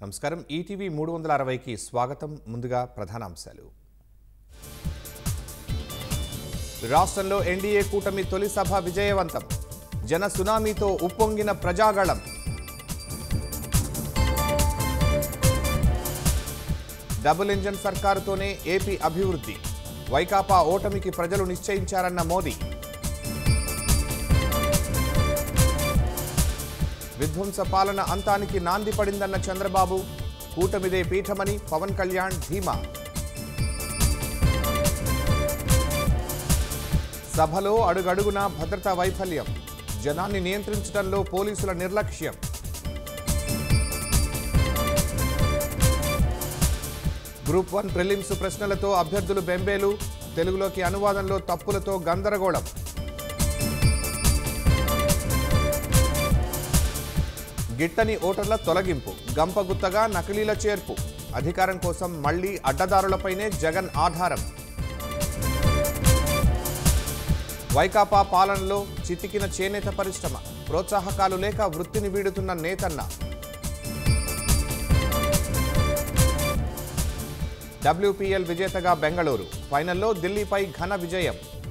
నమస్కారం ఈటీవీ మూడు వందల అరవైకి స్వాగతం ముందుగా ప్రధానాంశాలు రాష్ట్రంలో ఎన్డీఏ కూటమి తొలి సభ విజయవంతం జన సునామీతో ఉప్పొంగిన ప్రజాగళం డబుల్ ఇంజన్ సర్కారుతోనే ఏపీ అభివృద్ధి వైకాపా ఓటమికి ప్రజలు నిశ్చయించారన్న మోదీ విధ్వంస పాలన అంతానికి నాంది పడిందన్న చంద్రబాబు కూటమిదే పీఠమని పవన్ కళ్యాణ్ ధీమా సభలో అడుగడుగునా భద్రతా వైఫల్యం జనాన్ని నియంత్రించడంలో పోలీసుల నిర్లక్ష్యం గ్రూప్ వన్ ప్రిలిమ్స్ ప్రశ్నలతో అభ్యర్థులు బెంబేలు తెలుగులోకి అనువాదంలో తప్పులతో గందరగోళం గిట్టని ఓటర్ల తొలగింపు గంపగుత్తగా నకిలీల చేర్పు అధికారం కోసం మళ్లీ అడ్డదారులపైనే జగన్ ఆధారం వైకాపా పాలనలో చితికిన చేనేత పరిశ్రమ ప్రోత్సాహకాలు లేక వృత్తిని వీడుతున్న నేతన్న డబ్ల్యూపీఎల్ విజేతగా బెంగళూరు ఫైనల్లో ఢిల్లీపై ఘన విజయం